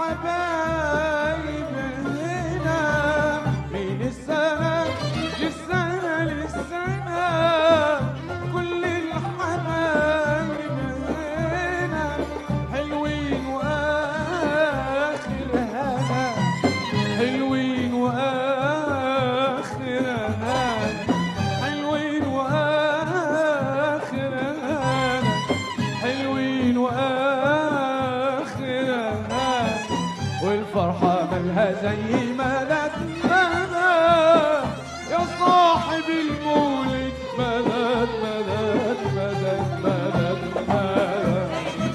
الحبايب هنا من السنة للسنة للسنة كل الحبايب هنا حلوين وآخر هنا حلوين وآخر هنا حلوين وآخر هنا حلوين وآخر هنا والفرحة مالها زي ما نتمنى يا صاحب المولد مدد مدد مدد مدد مدد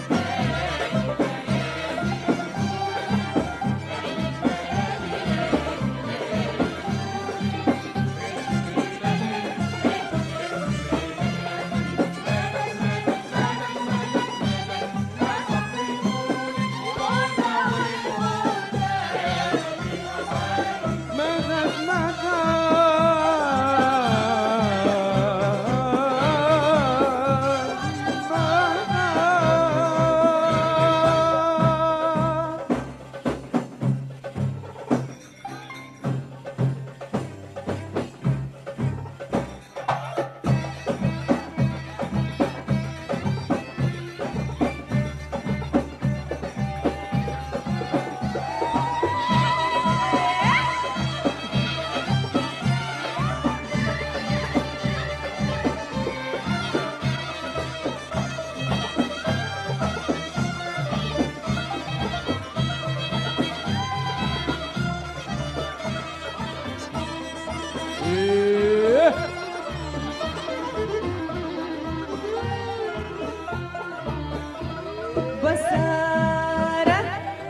مدد مدد إيه بسارة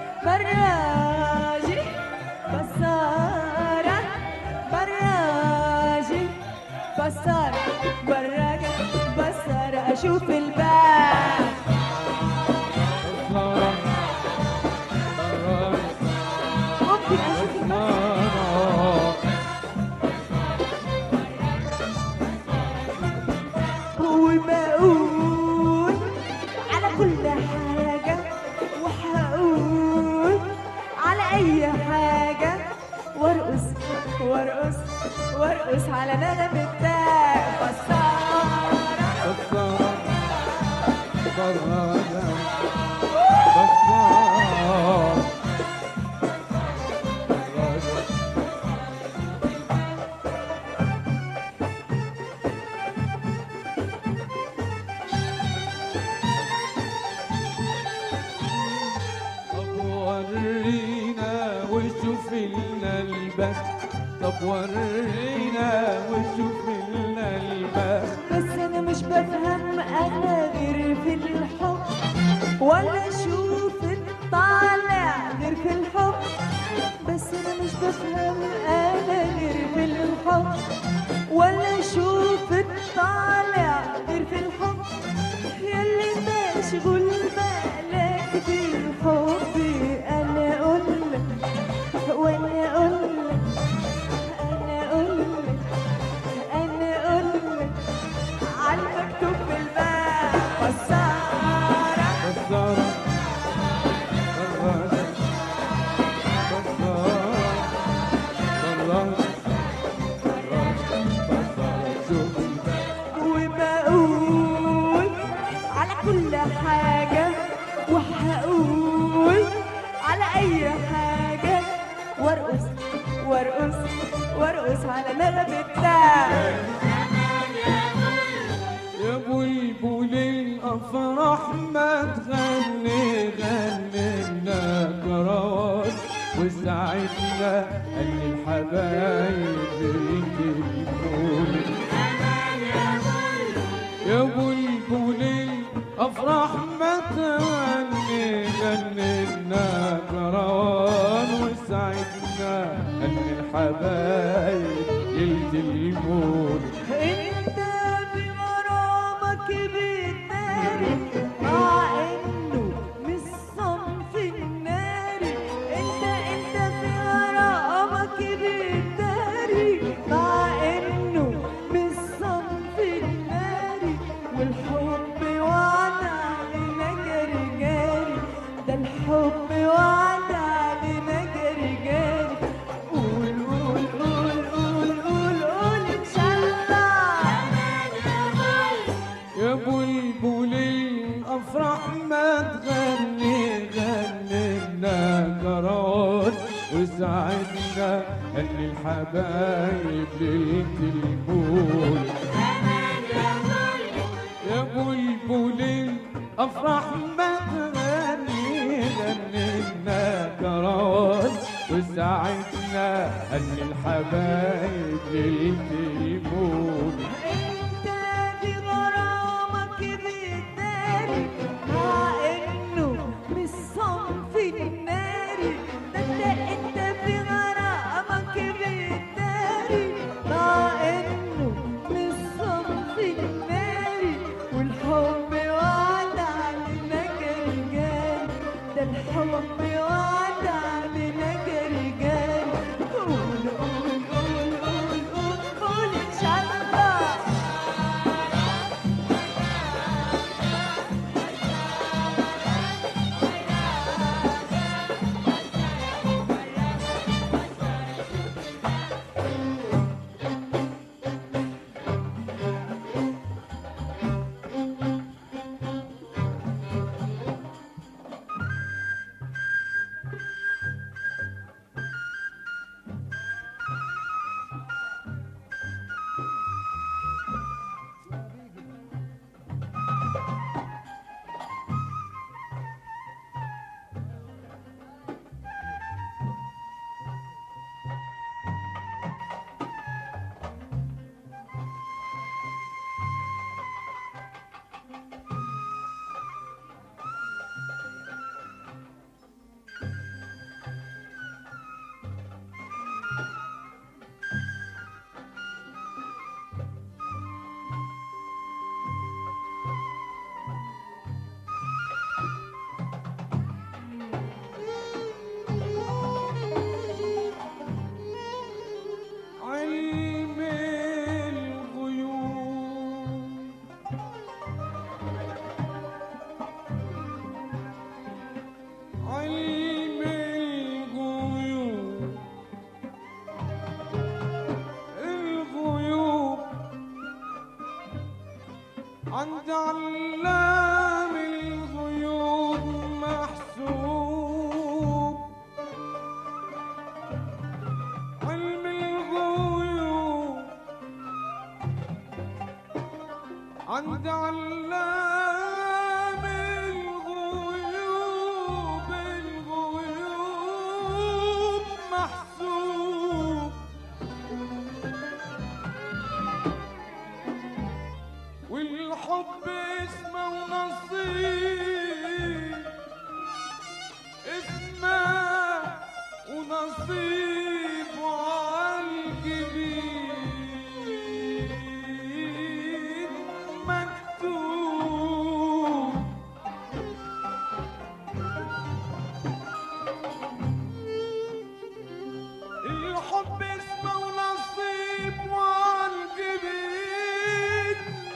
براجي بسارة براجي بسارة براجي بسارة أشوف الباب ممكن أشوف الباب وبقول على كل حاجة وهقول على أي حاجة وارقص وارقص وارقص على نغمة التاء بسارة طب ورينا وشوف لنا البخت طب ورينا وشوف لنا البخت بس أنا مش بفهم أنا غير في الحب ولا أشوف الطالع غير في الحب بس أنا مش بفهم أنا غير في الحب ولا أشوف الطالع غير في الحب ياللي مشغول بالك بالحب أنا أقول لك وأنا أقول لك أنا أقول لك أنا أقول لك على المكتوب في الباب بسارة بسارة دراجة بسارة دراجة بسارة شوف الباب وبقول على كل حاجة وهقول على أي حاجة وارقص وارقص وارقص على نغمة التاء يا بلبل الافراح ما تغني غني لنا كروات وسعدنا ان الحبايب يجيبون يا بلبل الافراح ما تغني غني لنا كروان وسعدنا ان الحبايب يلتمون انت بغرامك بتداري مع انه مش صنف الناري انت انت بغرامك بتداري مع انه مش صنف الناري والحب وعد علينا جري جاري ده الحب وعد أهل الحبايب ليلة المولد يا بلبل افرح ما تغني غنينا كروان وساعدنا ان الحبايب للتليفون انت في غرامك بتداري مع انه مش صنف الناري ده انت انت في غرامك بتداري مع انه مش صنف الناري والحب وعد علينا كرجال ده الحب وعد علينا كرجال قول قول قول قول قول قول ان شاء الله علم الغيوب علم الغيوب الغيوب عند علام الغيوب محسوب علم الغيوب عند علام الغيوب الغيوب محسوب والحب اسمه ونصيب اسمه ونصيب عالجبين مكتوب الحب اسمه ونصيب وعالجبين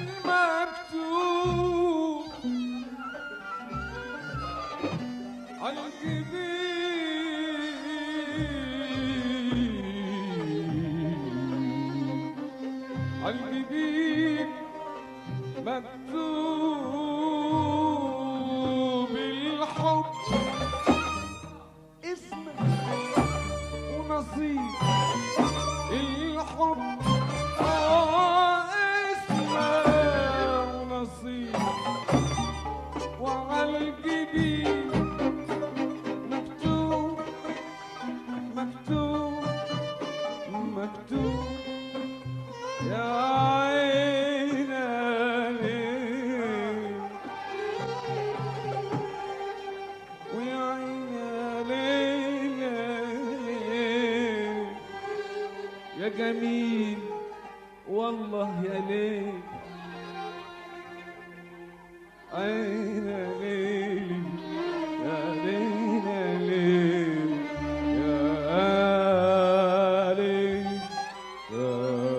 مكتوب عالجبين عالجبين مكتوب الحب اسم ونصيب الحب آه اسمه ونصيب وعالجبين مكتوب مكتوب مكتوب يا عين عليك ويا عين عليك يا جميل والله يا ليل عين ليل يا ليل يا ليل يا ليل يا